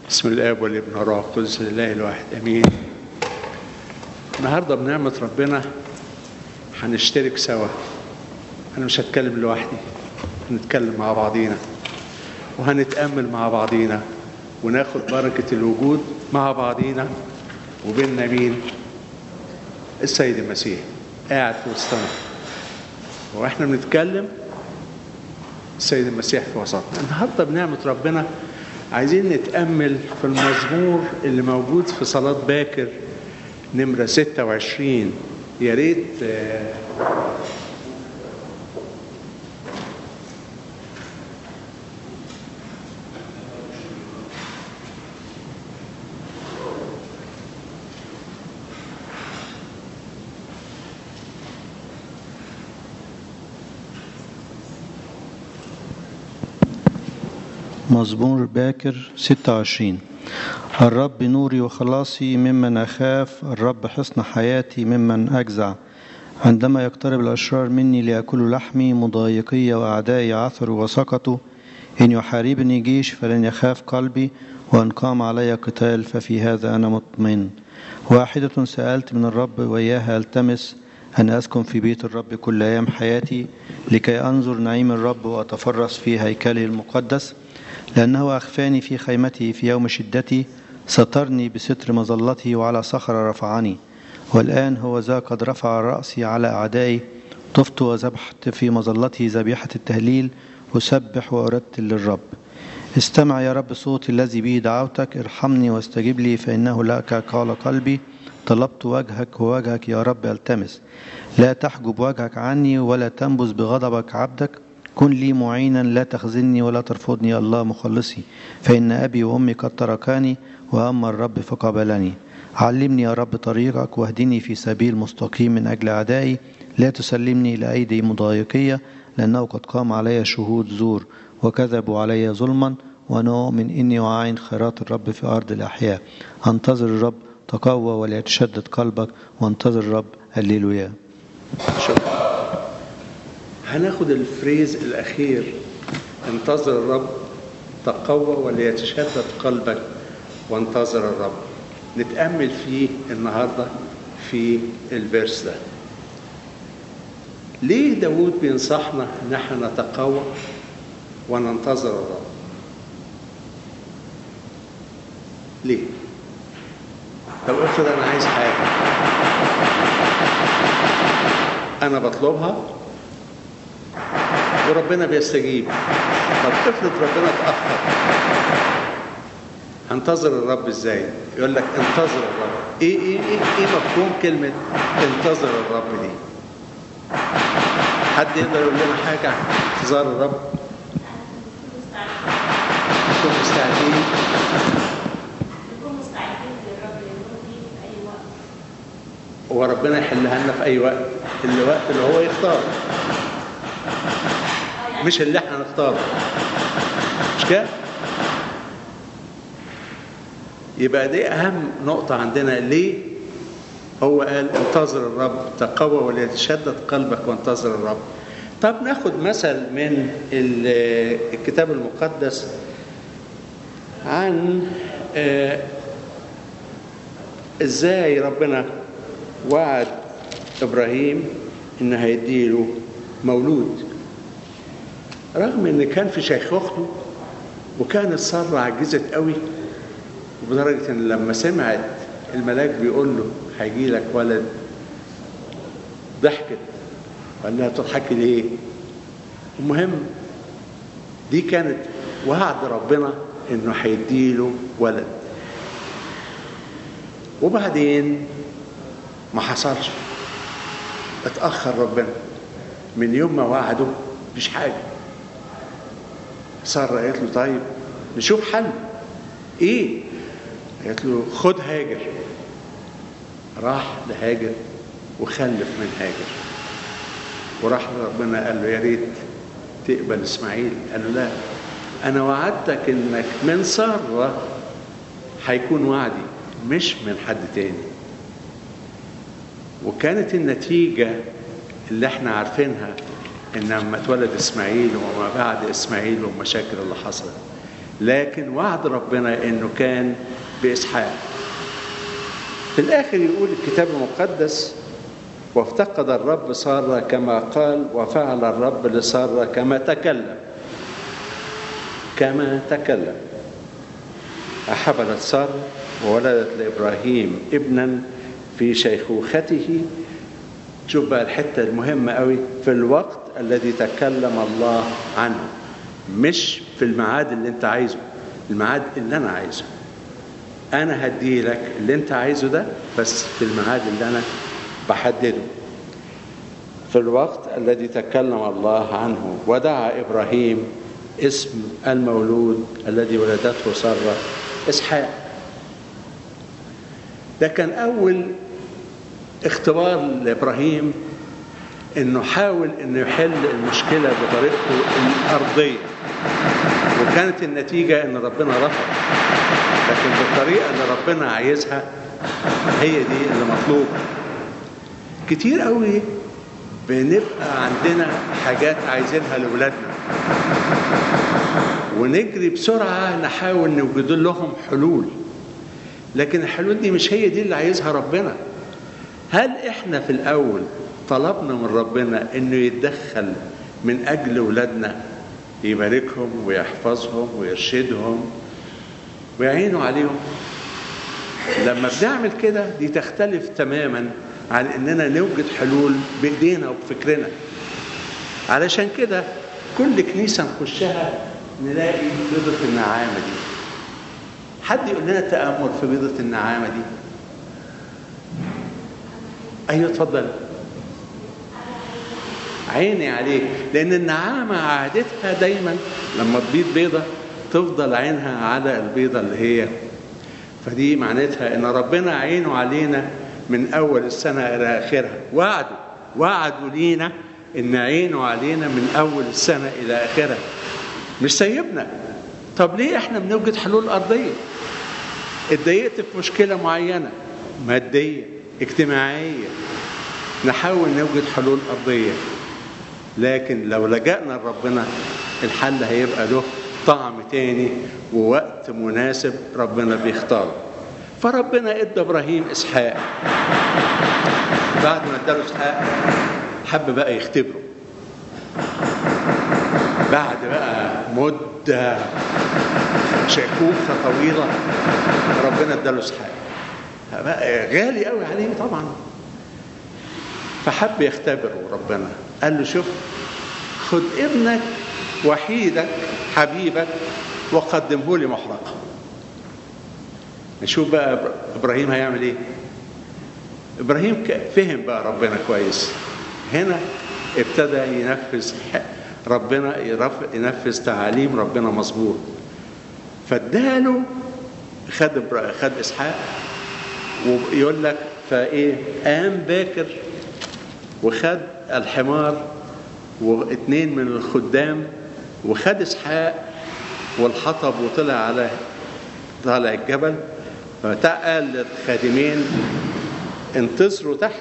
بسم الاب والابن والروح القدس لله الواحد امين النهارده بنعمه ربنا هنشترك سوا انا مش هتكلم لوحدي هنتكلم مع بعضينا وهنتامل مع بعضينا وناخد بركه الوجود مع بعضينا وبيننا مين السيد المسيح قاعد في وسطنا واحنا بنتكلم السيد المسيح في وسطنا النهارده بنعمه ربنا عايزين نتأمل في المزمور اللي موجود في صلاة باكر نمرة 26 يا ريت آه، مزمور باكر 26 الرب نوري وخلاصي ممن أخاف الرب حصن حياتي ممن أجزع عندما يقترب الأشرار مني ليأكلوا لحمي مضايقي وأعدائي عثروا وسقطوا إن يحاربني جيش فلن يخاف قلبي وإن قام علي قتال ففي هذا أنا مطمئن واحدة سألت من الرب وإياها ألتمس أن أسكن في بيت الرب كل أيام حياتي لكي أنظر نعيم الرب وأتفرس في هيكله المقدس لأنه أخفاني في خيمته في يوم شدتي سترني بستر مظلته وعلى صخرة رفعني والآن هو ذا قد رفع رأسي على أعدائي طفت وذبحت في مظلته ذبيحة التهليل أسبح وأرتل للرب استمع يا رب صوتي الذي به دعوتك ارحمني واستجب لي فإنه لك قال قلبي طلبت وجهك ووجهك يا رب التمس لا تحجب وجهك عني ولا تنبذ بغضبك عبدك كن لي معينا لا تخزني ولا ترفضني يا الله مخلصي فإن أبي وأمي قد تركاني وأما الرب فقبلني علمني يا رب طريقك واهدني في سبيل مستقيم من أجل أعدائي لا تسلمني إلى أيدي مضايقية لأنه قد قام علي شهود زور وكذبوا علي ظلما وأنا أؤمن إني أعاين خيرات الرب في أرض الأحياء أنتظر الرب تقوى وليتشدد قلبك وانتظر الرب هللويا شكرا هناخد الفريز الأخير انتظر الرب تقوى وليتشدد قلبك وانتظر الرب نتأمل فيه النهاردة في الفيرس ده ليه داود بينصحنا ان احنا نتقوى وننتظر الرب ليه طب افرض انا عايز حاجه انا بطلبها وربنا بيستجيب طب افرض ربنا اتاخر هنتظر الرب ازاي يقول لك انتظر الرب ايه ايه ايه, إيه مفهوم كلمه انتظر الرب دي حد يقدر يقول لنا حاجه عن انتظار الرب نكون مستعدين نكون مستعدين للرب يمضي في أي وقت وربنا يحلها لنا في اي وقت الوقت اللي هو يختار مش اللي احنا نختاره مش كده يبقى دي اهم نقطة عندنا ليه هو قال انتظر الرب تقوى وليتشدد قلبك وانتظر الرب طب ناخد مثل من ال- الكتاب المقدس عن آه، ازاي ربنا وعد ابراهيم ان هيديله مولود رغم ان كان في شيخوخته وكانت ساره عجزت قوي لدرجه ان لما سمعت الملاك بيقول له هيجي لك ولد ضحكت وقال لها تضحكي ليه؟ المهم دي كانت وعد ربنا انه هيديله ولد وبعدين ما حصلش اتأخر ربنا من يوم ما وعده مفيش حاجة سارة قالت له طيب نشوف حل ايه قالت له خد هاجر راح لهاجر وخلف من هاجر وراح لربنا قال له يا ريت تقبل اسماعيل قال له لا انا وعدتك انك من ساره هيكون وعدي مش من حد تاني وكانت النتيجة اللي احنا عارفينها ان لما اتولد اسماعيل وما بعد اسماعيل والمشاكل اللي حصلت لكن وعد ربنا انه كان باسحاق في الاخر يقول الكتاب المقدس وافتقد الرب سارة كما قال وفعل الرب لسارة كما تكلم كما تكلم أحبلت سارة وولدت لإبراهيم ابنا في شيخوخته شوف بقى الحتة المهمة قوي في الوقت الذي تكلم الله عنه مش في الميعاد اللي انت عايزه الميعاد اللي انا عايزه انا هدي لك اللي انت عايزه ده بس في الميعاد اللي انا بحدده في الوقت الذي تكلم الله عنه ودعا ابراهيم اسم المولود الذي ولدته ساره اسحاق ده كان اول اختبار لابراهيم انه حاول انه يحل المشكله بطريقته الارضيه وكانت النتيجه ان ربنا رفض لكن بالطريقه اللي ربنا عايزها هي دي اللي مطلوبه كتير قوي بنبقى عندنا حاجات عايزينها لاولادنا ونجري بسرعه نحاول نوجد لهم حلول لكن الحلول دي مش هي دي اللي عايزها ربنا هل احنا في الاول طلبنا من ربنا انه يتدخل من اجل ولادنا يباركهم ويحفظهم ويرشدهم ويعينوا عليهم لما بنعمل كده دي تختلف تماما عن اننا نوجد حلول بايدينا وبفكرنا علشان كده كل كنيسه نخشها نلاقي بيضة النعامة دي حد يقول لنا تأمل في بيضة النعامة دي أيوة اتفضل عيني عليك لأن النعامة عادتها دايما لما تبيض بيضة تفضل عينها على البيضة اللي هي فدي معناتها ان ربنا عينه علينا من اول السنه الى اخرها وعدوا وعدوا لينا ان عينه علينا من اول السنه الى اخرها مش سايبنا طب ليه احنا بنوجد حلول ارضيه اتضايقت في مشكله معينه ماديه اجتماعيه نحاول نوجد حلول ارضيه لكن لو لجأنا لربنا الحل هيبقى له طعم تاني ووقت مناسب ربنا بيختاره فربنا ادى ابراهيم اسحاق بعد ما اداله اسحاق حب بقى يختبره بعد بقى مده شيخوخه طويله ربنا اداله اسحاق بقى غالي قوي عليه طبعا فحب يختبره ربنا قال له شوف خد ابنك وحيدك حبيبك وقدمه لي محرقة نشوف بقى إبراهيم هيعمل إيه إبراهيم فهم بقى ربنا كويس هنا ابتدى ينفذ ربنا ينفذ تعاليم ربنا مظبوط فاداله خد خد اسحاق ويقول لك فايه قام باكر وخد الحمار واثنين من الخدام وخد اسحاق والحطب وطلع على طالع الجبل فقال للخادمين انتصروا تحت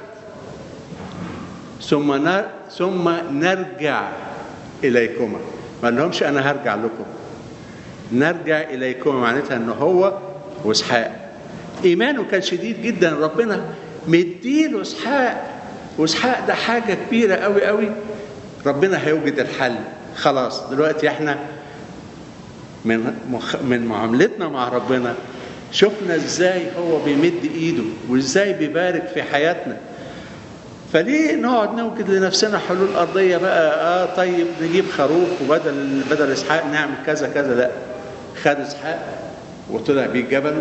ثم نر... ثم نرجع اليكما ما لهمش انا هرجع لكم نرجع اليكما معناتها ان هو واسحاق ايمانه كان شديد جدا ربنا مديله اسحاق واسحاق ده حاجه كبيره قوي قوي ربنا هيوجد الحل خلاص دلوقتي احنا من مخ... من معاملتنا مع ربنا شفنا ازاي هو بيمد ايده وازاي بيبارك في حياتنا فليه نقعد نوجد لنفسنا حلول ارضيه بقى اه طيب نجيب خروف وبدل بدل اسحاق نعمل كذا كذا لا خد اسحاق وطلع بيه الجبل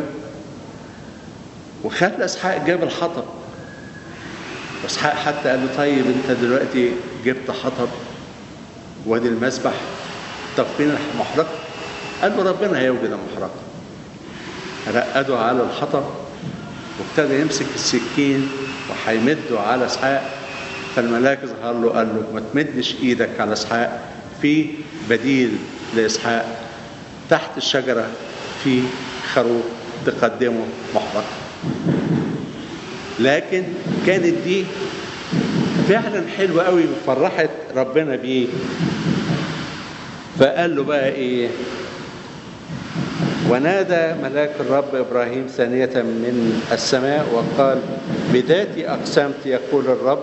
وخد اسحاق جاب الحطب واسحاق حتى قال له طيب انت دلوقتي جبت حطب وادي المسبح طب فين المحرقه؟ قال له ربنا هيوجد المحرقه رقده على الحطب وابتدى يمسك السكين وهيمده على اسحاق فالملاك ظهر له قال له ما تمدش ايدك على اسحاق في بديل لاسحاق تحت الشجره في خروف تقدمه محرقه لكن كانت دي فعلا حلوه قوي وفرحت ربنا بيه فقال له بقى ايه ونادى ملاك الرب إبراهيم ثانية من السماء وقال بذاتي أقسمت يقول الرب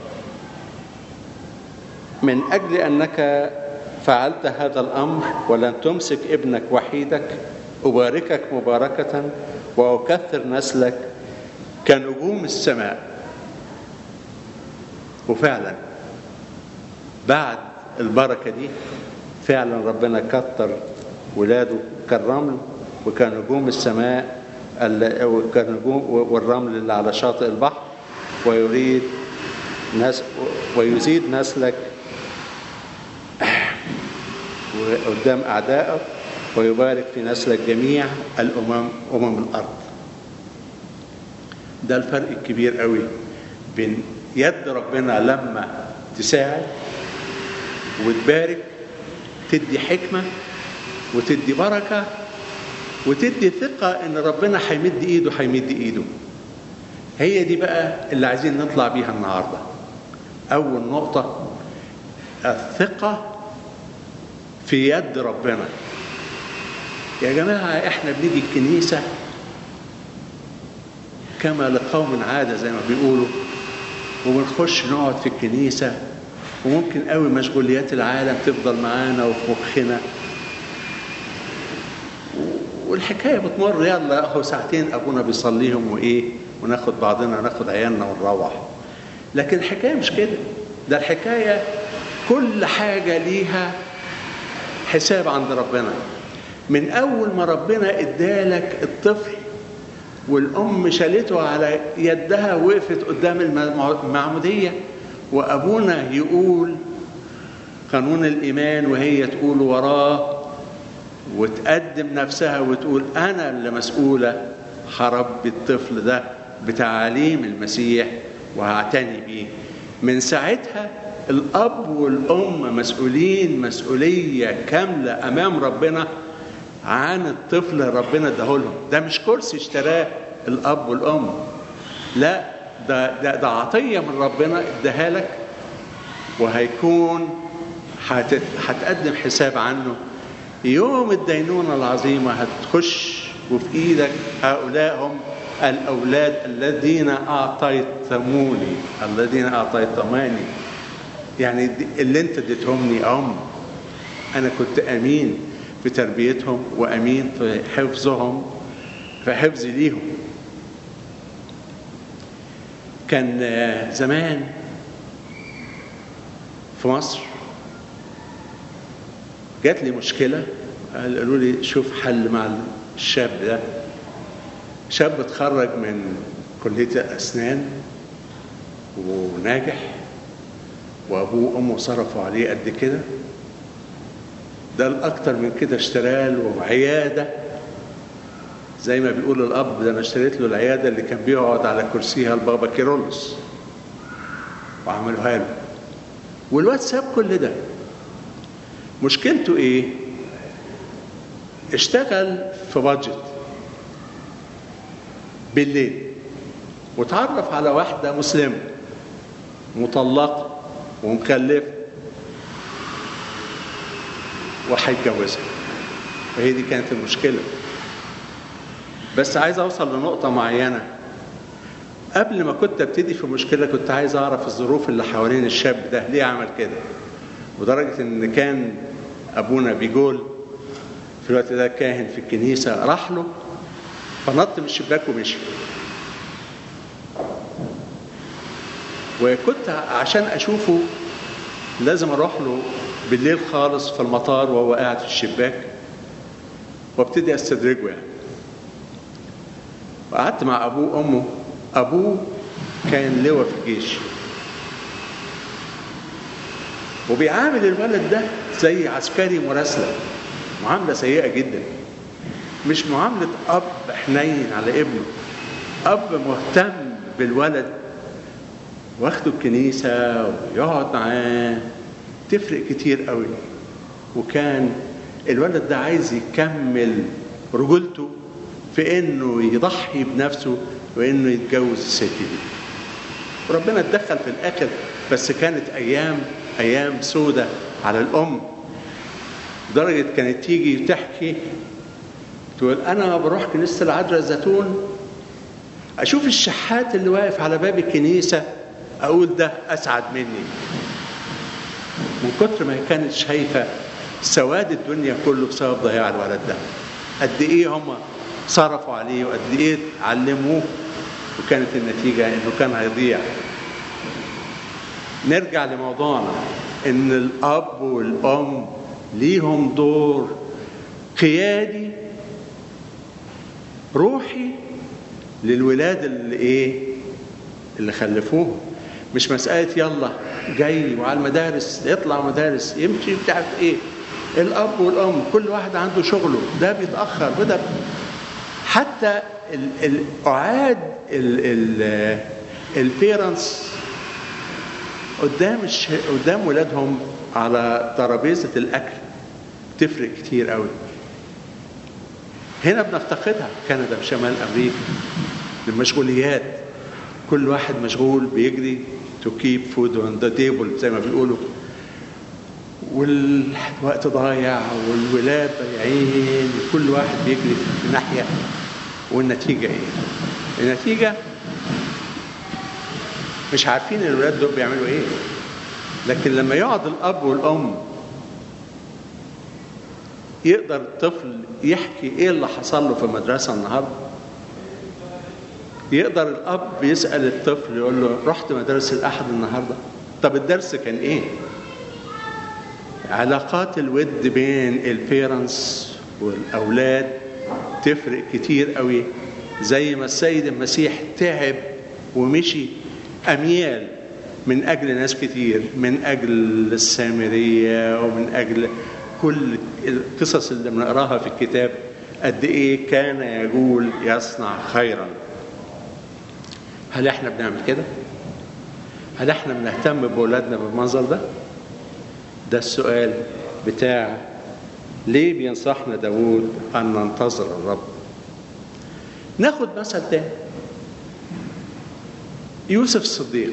من أجل أنك فعلت هذا الأمر ولن تمسك ابنك وحيدك أباركك مباركة وأكثر نسلك كنجوم السماء وفعلا بعد البركة دي فعلا ربنا كتر ولاده كالرمل وكنجوم السماء ال- وكنجوم والرمل اللي على شاطئ البحر ويريد نس ويزيد نسلك قدام أعدائك ويبارك في نسلك جميع الأمم أمم الأرض ده الفرق الكبير قوي بين يد ربنا لما تساعد وتبارك تدي حكمة وتدي بركة وتدي ثقة إن ربنا هيمد إيده هيمد إيده هي دي بقى اللي عايزين نطلع بيها النهاردة أول نقطة الثقة في يد ربنا يا جماعة إحنا بنيجي الكنيسة كما لقوم عادة زي ما بيقولوا وبنخش نقعد في الكنيسة وممكن قوي مشغوليات العالم تفضل معانا وفي مخنا والحكاية بتمر يلا اهو ساعتين ابونا بيصليهم وايه وناخد بعضنا ناخد عيالنا ونروح لكن الحكاية مش كده ده الحكاية كل حاجة ليها حساب عند ربنا من اول ما ربنا ادالك الطفل والام شالته على يدها وقفت قدام المعموديه وابونا يقول قانون الايمان وهي تقول وراه وتقدم نفسها وتقول انا اللي مسؤوله هربي الطفل ده بتعاليم المسيح وهعتني بيه من ساعتها الاب والام مسؤولين مسؤوليه كامله امام ربنا عن الطفل ربنا اداهولهم ده مش كرسي اشتراه الاب والام لا ده ده, ده عطيه من ربنا اداها لك وهيكون هتت- هتقدم حساب عنه يوم الدينونة العظيمة هتخش وفي إيدك هؤلاء هم الأولاد الذين أعطيتموني الذين أعطيتماني يعني دي- اللي أنت اديتهمني أم أنا كنت أمين في تربيتهم وأمين في حفظهم في حفظي ليهم كان آه، زمان في مصر جات لي مشكلة قالوا لي شوف حل مع الشاب ده شاب اتخرج من كلية الأسنان وناجح وأبوه وأمه صرفوا عليه قد كده ده الأكتر من كده اشترى له عيادة زي ما بيقول الأب ده أنا اشتريت له العيادة اللي كان بيقعد على كرسيها البابا كيرلس وعملوها له والواد ساب كل ده مشكلته ايه اشتغل في بادجت بالليل وتعرف على واحدة مسلمة مطلقة ومخلفة وهيتجوزها وهي دي كانت المشكلة بس عايز اوصل لنقطة معينة قبل ما كنت ابتدي في مشكلة كنت عايز اعرف الظروف اللي حوالين الشاب ده ليه عمل كده ودرجة ان كان ابونا بيقول في الوقت ده كاهن في الكنيسة راح له فنط من الشباك ومشي وكنت عشان اشوفه لازم اروح له بالليل خالص في المطار وهو قاعد في الشباك وابتدي استدرجه يعني وقعدت مع ابوه وامه ابوه كان لواء في الجيش وبيعامل الولد ده زي عسكري مراسلة معاملة سيئة جدا مش معاملة أب حنين على ابنه أب مهتم بالولد واخده الكنيسة ويقعد معاه تفرق كتير قوي وكان الولد ده عايز يكمل رجولته في انه يضحي بنفسه وانه يتجوز الست دي وربنا اتدخل في الاخر بس كانت ايام ايام سودة على الام لدرجة كانت تيجي تحكي تقول انا لما بروح كنيسه العذراء الزيتون اشوف الشحات اللي واقف على باب الكنيسه اقول ده اسعد مني من كتر ما هي كانت شايفه سواد الدنيا كله بسبب ضياع الولد ده قد ايه هم صرفوا عليه وقد ايه علموه وكانت النتيجه انه كان هيضيع نرجع لموضوعنا ان الاب والام ليهم دور قيادي روحي للولاد اللي ايه اللي خلفوهم مش مسألة يلا جاي وعلى المدارس يطلع مدارس يمشي مش عارف ايه الأب والأم كل واحد عنده شغله ده بيتأخر وده حتى الأعاد البيرنتس قدام الش... قدام ولادهم على ترابيزة الأكل تفرق كتير قوي هنا بنفتقدها في كندا في شمال أمريكا المشغوليات كل واحد مشغول بيجري to keep food on the table زي ما بيقولوا والوقت ضايع والولاد ضايعين وكل واحد بيجري في ناحية والنتيجة ايه؟ النتيجة مش عارفين الولاد دول بيعملوا ايه لكن لما يقعد الأب والأم يقدر الطفل يحكي ايه اللي حصل له في المدرسة النهارده يقدر الاب يسال الطفل يقول له رحت مدرسه الاحد النهارده طب الدرس كان ايه علاقات الود بين البيرنتس والاولاد تفرق كتير قوي زي ما السيد المسيح تعب ومشي اميال من اجل ناس كتير من اجل السامريه ومن اجل كل القصص اللي بنقراها في الكتاب قد ايه كان يقول يصنع خيرا هل احنا بنعمل كده؟ هل احنا بنهتم بولادنا بالمنظر ده؟ ده السؤال بتاع ليه بينصحنا داوود أن ننتظر الرب؟ ناخد مثل تاني يوسف الصديق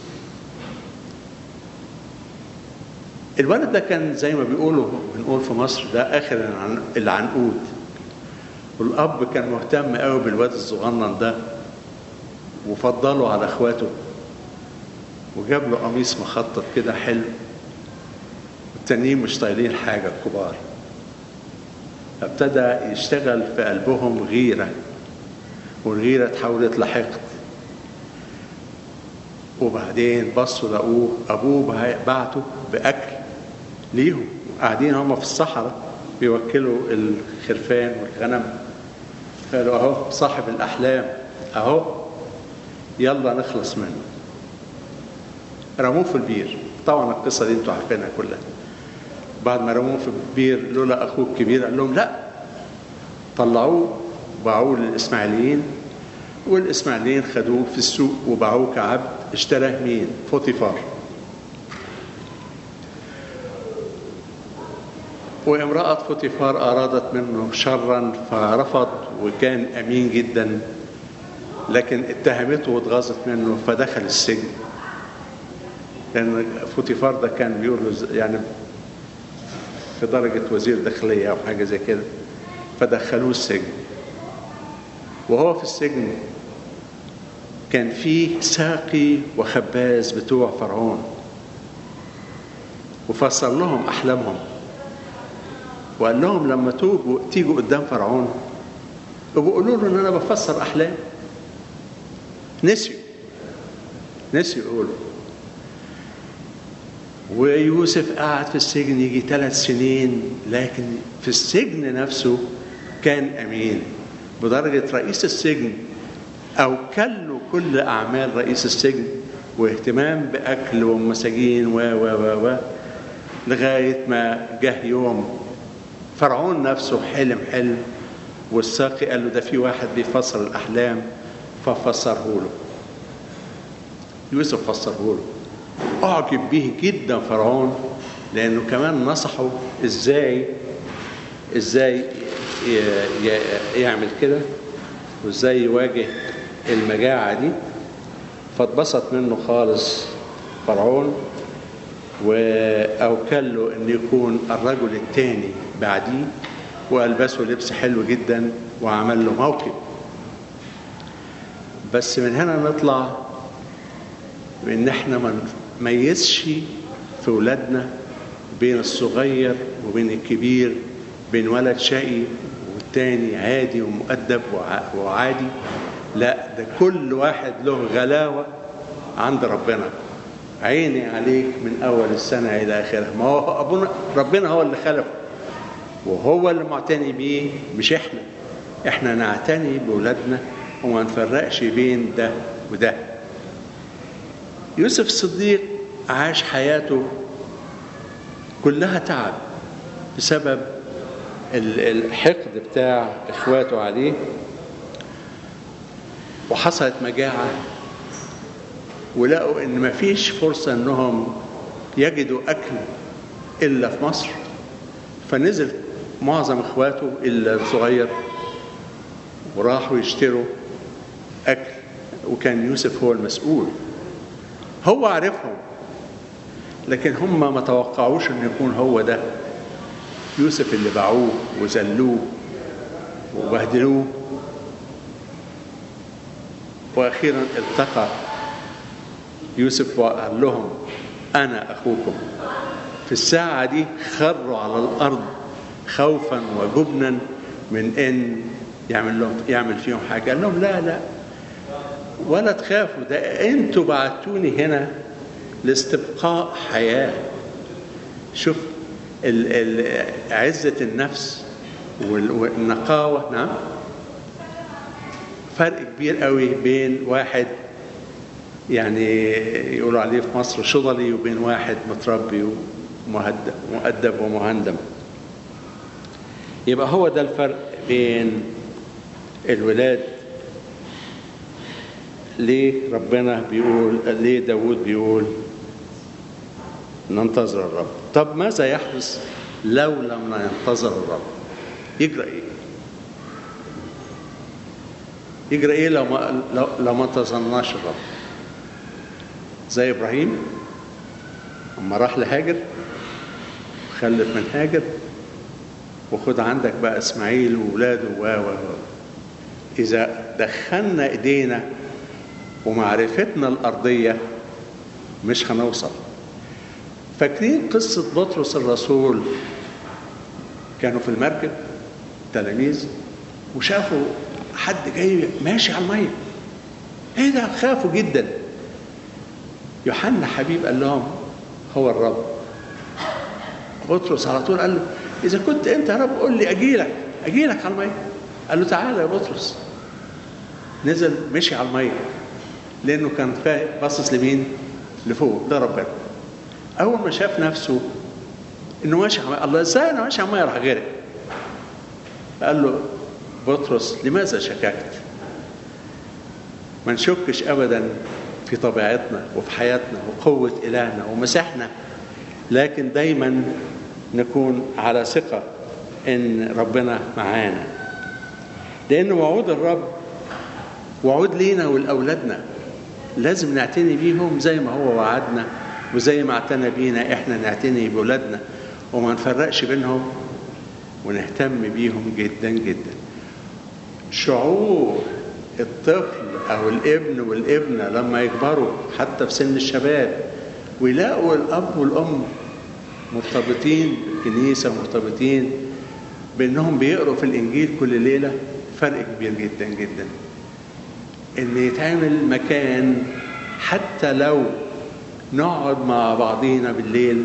الولد ده كان زي ما بيقولوا بنقول في مصر ده آخر العنقود والأب كان مهتم قوي بالواد الصغنن ده وفضله على اخواته وجاب له قميص مخطط كده حلو والتانيين مش طايلين حاجه الكبار فابتدى يشتغل في قلبهم غيره والغيره تحولت لحقد وبعدين بصوا لقوه ابوه بعته باكل ليهم قاعدين هم في الصحراء بيوكلوا الخرفان والغنم قالوا اهو صاحب الاحلام اهو يلا نخلص منه رموه في البير طبعا القصة دي انتوا عارفينها كلها بعد ما رموه في البير لولا اخوه الكبير قال لهم لا طلعوه باعوه للاسماعيليين والاسماعيليين خدوه في السوق وباعوه كعبد اشتراه مين؟ فوطيفار وامرأة فوطيفار أرادت منه شرا فرفض وكان أمين جدا لكن اتهمته واتغاظت منه فدخل السجن لان فوتيفار ده كان بيقول يعني في درجة وزير داخلية أو حاجة زي كده فدخلوه السجن وهو في السجن كان فيه ساقي وخباز بتوع فرعون وفسر لهم أحلامهم وقال لهم لما توجوا تيجوا قدام فرعون وبيقولوا له ان انا بفسر احلام نسيوا نسيوا يقولوا ويوسف قعد في السجن يجي ثلاث سنين لكن في السجن نفسه كان امين بدرجه رئيس السجن اوكل كل اعمال رئيس السجن واهتمام باكل ومساجين و و و و لغايه ما جه يوم فرعون نفسه حلم حلم والساقي قال له ده في واحد بيفسر الاحلام ففسره له يوسف فسره له اعجب به جدا فرعون لانه كمان نصحه ازاي ازاي يعمل كده وازاي يواجه المجاعه دي فاتبسط منه خالص فرعون واوكل له ان يكون الرجل الثاني بعديه والبسه لبس حلو جدا وعمل له موكب بس من هنا نطلع بان احنا ما نميزش في ولادنا بين الصغير وبين الكبير بين ولد شقي والتاني عادي ومؤدب وع- وعادي لا ده كل واحد له غلاوة عند ربنا عيني عليك من أول السنة إلى آخرها ما هو أبونا ربنا هو اللي خلقه وهو اللي معتني بيه مش احنا احنا نعتني بولادنا وما نفرقش بين ده وده يوسف الصديق عاش حياته كلها تعب بسبب ال- الحقد بتاع اخواته عليه وحصلت مجاعة ولقوا ان مفيش فرصة انهم يجدوا اكل الا في مصر فنزل معظم اخواته الا الصغير وراحوا يشتروا اكل وكان يوسف هو المسؤول هو عارفهم لكن هم ما توقعوش ان يكون هو ده يوسف اللي باعوه وذلوه وبهدلوه واخيرا التقى يوسف وقال لهم انا اخوكم في الساعه دي خروا على الارض خوفا وجبنا من ان يعمل لهم يعمل فيهم حاجه قال لهم لا لا ولا تخافوا ده انتوا بعتوني هنا لاستبقاء حياه شوف ال ال عزه النفس وال- والنقاوه نعم فرق كبير قوي بين واحد يعني يقولوا عليه في مصر شضلي وبين واحد متربي ومهدب مؤدب ومهندم يبقى هو ده الفرق بين الولاد ليه ربنا بيقول ليه داود بيقول ننتظر الرب طب ماذا يحدث لو لم ننتظر الرب يجرى ايه يجرى ايه لو ما لو, لو ما انتظرناش الرب زي ابراهيم اما راح لهاجر خلف من هاجر وخد عندك بقى اسماعيل وولاده و و و. اذا دخلنا ايدينا ومعرفتنا الارضيه مش هنوصل فاكرين قصه بطرس الرسول كانوا في المركب تلاميذ وشافوا حد جاي ماشي على الميه ايه ده خافوا جدا يوحنا حبيب قال لهم هو الرب بطرس على طول قال له اذا كنت انت يا رب قول لي اجي لك اجي لك على الميه قال له تعالى يا بطرس نزل مشي على الميه لانه كان فا- باصص لمين لفوق ده ربنا اول ما شاف نفسه انه ماشي على الميه الله ازاي انا ماشي على الميه راح غرق قال له بطرس لماذا شككت ما نشكش ابدا في طبيعتنا وفي حياتنا وقوه الهنا ومساحنا لكن دايما نكون على ثقه ان ربنا معانا لان وعود الرب وعود لينا ولاولادنا لازم نعتني بيهم زي ما هو وعدنا وزي ما اعتنى بينا احنا نعتني باولادنا وما نفرقش بينهم ونهتم بيهم جدا جدا شعور الطفل او الابن والابنه لما يكبروا حتى في سن الشباب ويلاقوا الاب والام مرتبطين بالكنيسه مرتبطين بانهم بيقروا في الانجيل كل ليله فرق كبير جدا جدا ان يتعمل مكان حتى لو نقعد مع بعضينا بالليل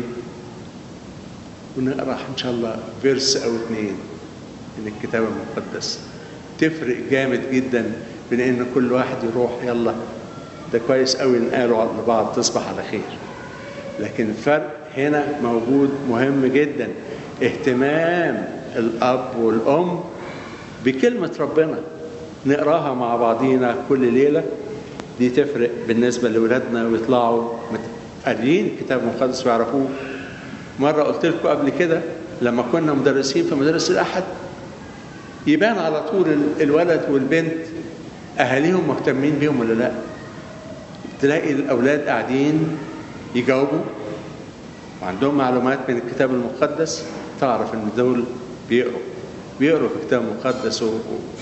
ونقرا ان شاء الله فيرس او اتنين من الكتاب المقدس تفرق جامد جدا بين ان كل واحد يروح يلا ده كويس قوي نقالوا لبعض تصبح على خير لكن الفرق هنا موجود مهم جدا اهتمام الاب والام بكلمه ربنا نقراها مع بعضينا كل ليله دي تفرق بالنسبه لاولادنا ويطلعوا مت- قاريين الكتاب المقدس ويعرفوه مره قلت لكم قبل كده لما كنا مدرسين في مدارس الاحد يبان على طول ال- الولد والبنت اهاليهم مهتمين بيهم ولا لا تلاقي الاولاد قاعدين يجاوبوا وعندهم معلومات من الكتاب المقدس تعرف ان دول بيقروا بيقروا في الكتاب المقدس و...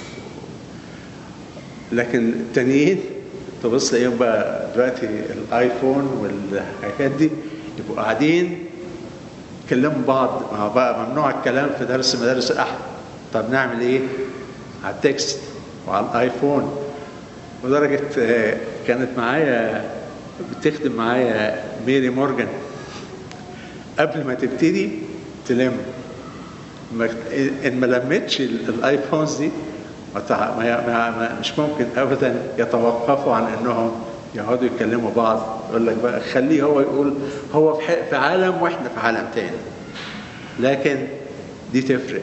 لكن التانيين تبص تلاقيهم بقى دلوقتي الايفون والحاجات دي يبقوا قاعدين يكلموا بعض ما هو بقى ممنوع الكلام في درس مدارس الاحد طب نعمل ايه؟ على التكست وعلى الايفون ودرجة آه، كانت معايا بتخدم معايا ميري مورجان قبل ما تبتدي تلم ما- ان ما لمتش ال- الايفونز دي ما تع- ما ما ما مش ممكن ابدا يتوقفوا عن انهم يقعدوا يكلموا بعض يقول لك بقى خليه هو يقول هو في ح- في عالم واحنا في عالم تاني لكن دي تفرق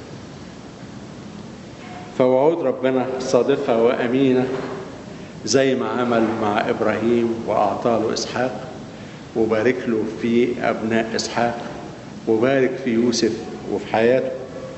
فوعود ربنا صادقة وأمينة زي ما عمل مع إبراهيم وأعطى له إسحاق وبارك له في أبناء إسحاق وبارك في يوسف وفي حياته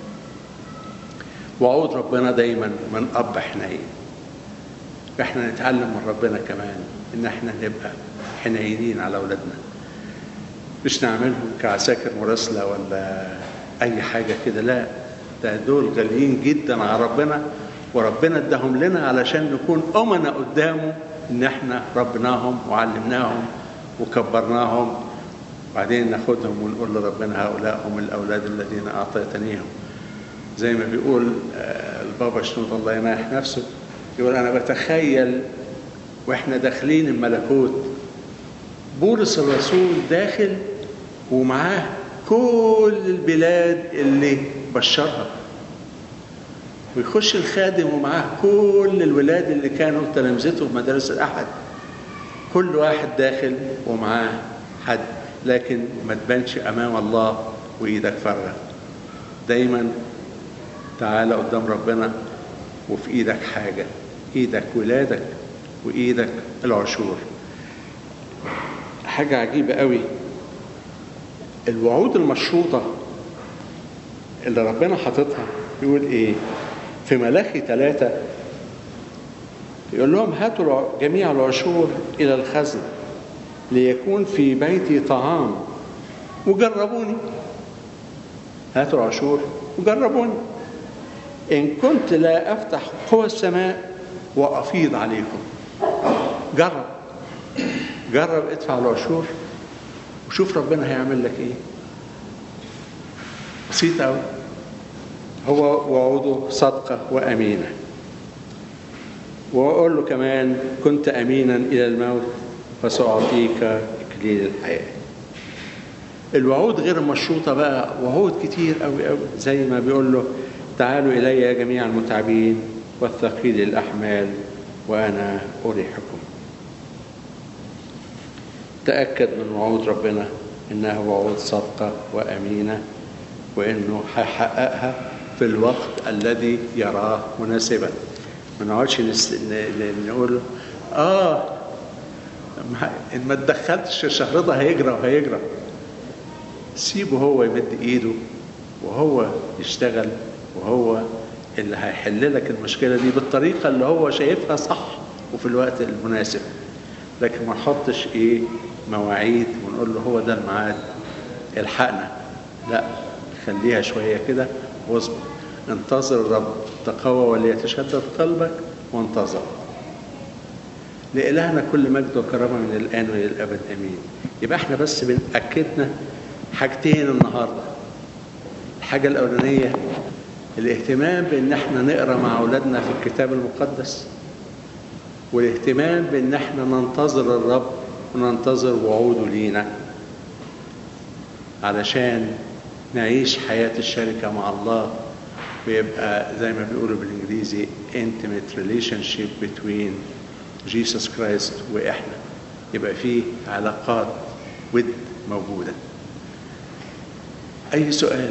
وعود ربنا دايما من أب حنين احنا نتعلم من ربنا كمان ان احنا نبقى حنينين على اولادنا مش نعملهم كعساكر مراسلة ولا اي حاجة كده لا ده دول غاليين جدا على ربنا وربنا اداهم لنا علشان نكون امنا قدامه ان احنا ربناهم وعلمناهم وكبرناهم وبعدين ناخدهم ونقول لربنا هؤلاء هم الاولاد الذين اعطيتنيهم زي ما بيقول آه، البابا شنود الله يناح نفسه يقول انا بتخيل واحنا داخلين الملكوت بولس الرسول داخل ومعاه كل البلاد اللي بشرها ويخش الخادم ومعاه كل الولاد اللي كانوا تلامذته في مدارس الأحد كل واحد داخل ومعاه حد لكن ما تبانش أمام الله وإيدك فارغة دايما تعالى قدام ربنا وفي إيدك حاجة إيدك ولادك وإيدك العشور حاجة عجيبة قوي الوعود المشروطة اللي ربنا حاططها يقول ايه في ملاخي ثلاثة يقول لهم هاتوا الع- جميع العشور إلى الخزن ليكون في بيتي طعام وجربوني هاتوا العشور وجربوني إن كنت لا أفتح قوى السماء وأفيض عليكم جرب جرب ادفع العشور وشوف ربنا هيعمل لك ايه بسيط قوي هو وعوده صدقة وأمينة وأقول له كمان كنت أمينا إلى الموت فسأعطيك إكليل الحياة الوعود غير المشروطة بقى وعود كتير قوي قوي زي ما بيقول له تعالوا إلي يا جميع المتعبين والثقيل الأحمال وأنا أريحكم تأكد من وعود ربنا إنها وعود صادقة وأمينة وإنه هيحققها في الوقت الذي يراه مناسبا ما نقعدش نس... ن... ن- نقول آه ما- إن ما تدخلتش الشهر ده هيجرى وهيجرى سيبه هو يمد إيده وهو يشتغل وهو اللي هيحل لك المشكلة دي بالطريقة اللي هو شايفها صح وفي الوقت المناسب لكن ما نحطش ايه مواعيد ونقول له هو ده الميعاد الحقنا لا خليها شويه كده واصبر انتظر الرب تقوى وليتشدد قلبك وانتظر لإلهنا كل مجد وكرامة من الآن وإلى الأبد آمين يبقى احنا بس بنأكدنا حاجتين النهاردة الحاجة الأولانية الاهتمام بأن احنا نقرأ مع أولادنا في الكتاب المقدس والاهتمام بان احنا ننتظر الرب وننتظر وعوده لينا علشان نعيش حياة الشركة مع الله ويبقى زي ما بيقولوا بالانجليزي intimate relationship between Jesus Christ واحنا يبقى فيه علاقات ود موجودة أي سؤال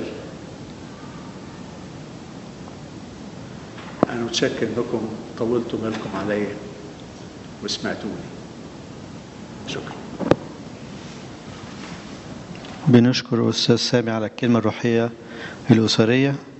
أنا متشكر إنكم طولتوا بالكم عليا وسمعتوني شكرا بنشكر أستاذ سامي على الكلمة الروحية الأسرية